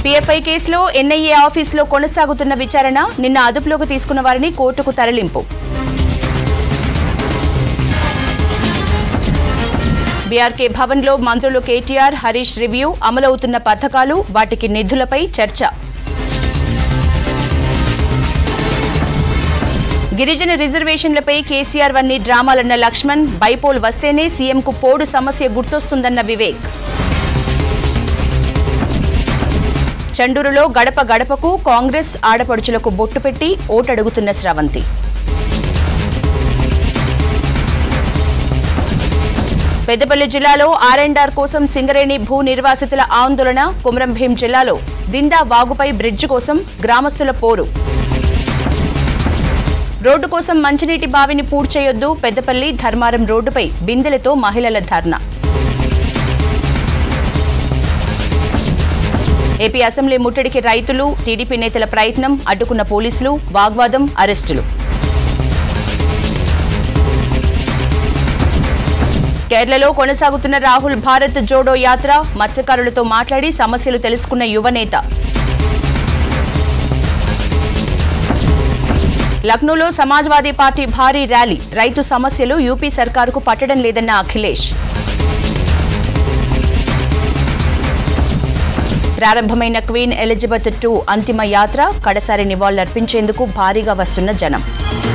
PFI కేసులో NIA ఆఫీసులో కొనసాగుతున్న విచారణ నిన్న అదుపులోకి తీసుకున్న వారిని కోర్టుకు తరలింపు బీఆర్కే భవన్లో మంత్రులు కేటీఆర్ హరీష్ రివ్యూ అమలవుతున్న పథకాలు వాటికి నిధులపై చర్చ గిరిజన రిజర్వేషన్లపై కేసీఆర్ వన్ని డ్రామాలన్న లక్ష్మణ్ బైపోల్ వస్తేనే సీఎంకు పోడు సమస్య గుర్తొస్తుందన్న వివేక్ చండూరులో గడప గడపకు కాంగ్రెస్ ఆడపడుచులకు బొట్టు పెట్టి ఓటడుగుతున్న స్రవంతి పెద్దపల్లి జిల్లాలో ఆర్ అండ్ ఆర్ కోసం సింగరేణి భూ నిర్వాసితుల ఆందోళన కుమరం భీం జిల్లాలో దిండా వాగుపై బ్రిడ్జ్ కోసం గ్రామస్తుల పోరు రోడ్డు కోసం మంచినీటి బావిని పూడ్చేయొద్దు పెద్దపల్లి ధర్మారం రోడ్డుపై బిందెలతో మహిళల ధర్నా ఏపీ అసెంబ్లీ ముట్టడికి రైతులు టీడీపీ నేతల ప్రయత్నం అడ్డుకున్న పోలీసులు వాగ్వాదం అరెస్టులు కేరళలో కొనసాగుతున్న రాహుల్ భారత్ జోడో యాత్ర మత్స్యకారులతో మాట్లాడి సమస్యలు తెలుసుకున్న యువనేత లక్నోలో సమాజ్వాదీ పార్టీ భారీ ర్యాలీ రైతు సమస్యలు యూపీ సర్కారుకు పట్టడం లేదన్న అఖిలేష్ ప్రారంభమైన క్వీన్ ఎలిజబెత్ టూ అంతిమ యాత్ర కడసారి నివాళులర్పించేందుకు భారీగా వస్తున్న జనం